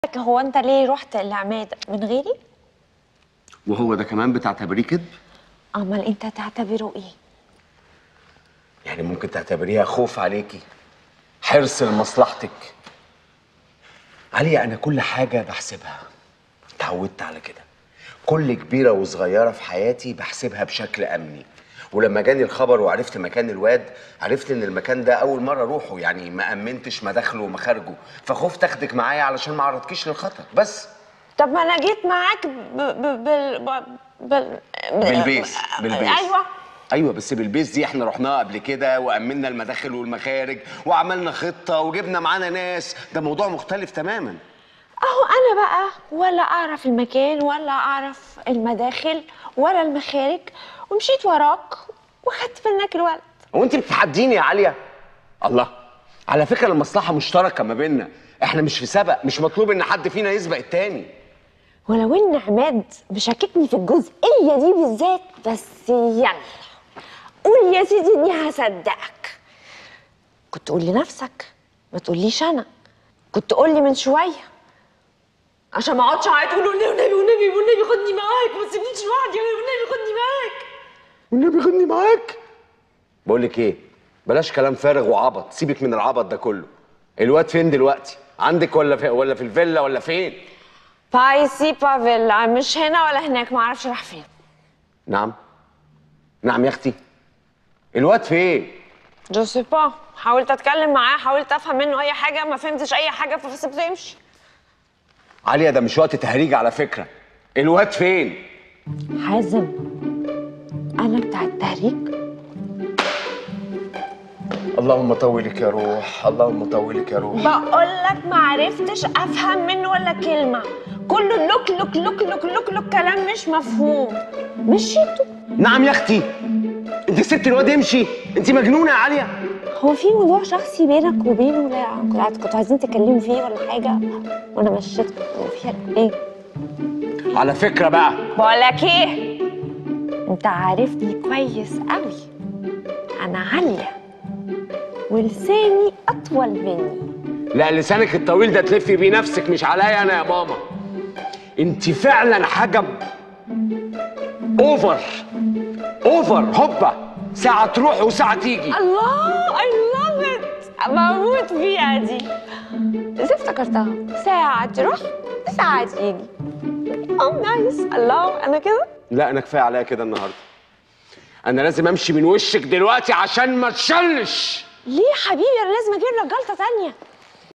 لك هو انت ليه رحت لعماد من غيري؟ وهو ده كمان بتاع تبريه كده امال انت تعتبره ايه؟ يعني ممكن تعتبريها خوف عليكي حرص لمصلحتك عليا انا كل حاجه بحسبها اتعودت على كده كل كبيره وصغيره في حياتي بحسبها بشكل امني ولما جاني الخبر وعرفت مكان الواد عرفت ان المكان ده اول مره اروحه يعني ما امنتش مداخله ومخارجه فخفت اخدك معايا علشان ما اعرضكيش للخطر بس طب ما انا جيت معاك ب... ب... بال... ب... بال... بالبيس بالبيس ايوه ايوه بس بالبيس دي احنا رحناها قبل كده وامنا المداخل والمخارج وعملنا خطه وجبنا معانا ناس ده موضوع مختلف تماما اهو انا بقى ولا اعرف المكان ولا اعرف المداخل ولا المخارج ومشيت وراك وخدت منك الولد هو انت بتتحديني يا عاليه الله على فكره المصلحه مشتركه ما بيننا احنا مش في سبق مش مطلوب ان حد فينا يسبق التاني ولو ان عماد مشككني في الجزئيه دي بالذات بس يلا قول يا سيدي اني هصدقك كنت قول لنفسك ما تقوليش انا كنت قول لي من شويه عشان ما اقعدش اعيط اقول والنبي والنبي والنبي والنبي خدني معاك ما تسيبنيش لوحدي والنبي خدني معاك والنبي خدني معاك بقول لك ايه بلاش كلام فارغ وعبط سيبك من العبط ده كله الواد فين دلوقتي عندك ولا في ولا في الفيلا ولا فين باي سي بافيلا مش هنا ولا هناك ما اعرفش راح فين نعم نعم يا اختي الواد فين جو سي با حاولت اتكلم معاه حاولت افهم منه اي حاجه ما فهمتش اي حاجه فسبته يمشي عاليه ده مش وقت تهريج على فكره الواد فين حازم انا بتاع التهريج اللهم طولك يا روح اللهم طولك يا روح بقول لك ما عرفتش افهم منه ولا كلمه كله لوك لوك لوك لوك لوك لوك كلام مش مفهوم مشيته نعم يا اختي انت سبت الواد يمشي انت مجنونه يا عاليه هو في موضوع شخصي بينك وبينه لا كنت كنتوا عايزين تتكلموا فيه ولا حاجه وانا مشيتكم فيها ايه على فكره بقى بقول لك ايه انت عارفني كويس قوي انا عاليه ولساني اطول مني لا لسانك الطويل ده تلفي بيه نفسك مش عليا انا يا ماما انت فعلا حاجه ب- اوفر اوفر هوبا ساعه تروح وساعه تيجي الله اي لاف ات بموت فيها دي ازاي افتكرتها ساعة تروح ساعة تيجي اه نايس الله انا كده لا انا كفايه عليا كده النهارده انا لازم امشي من وشك دلوقتي عشان ما تشلش ليه يا حبيبي انا لازم اجيب لك جلطة تانية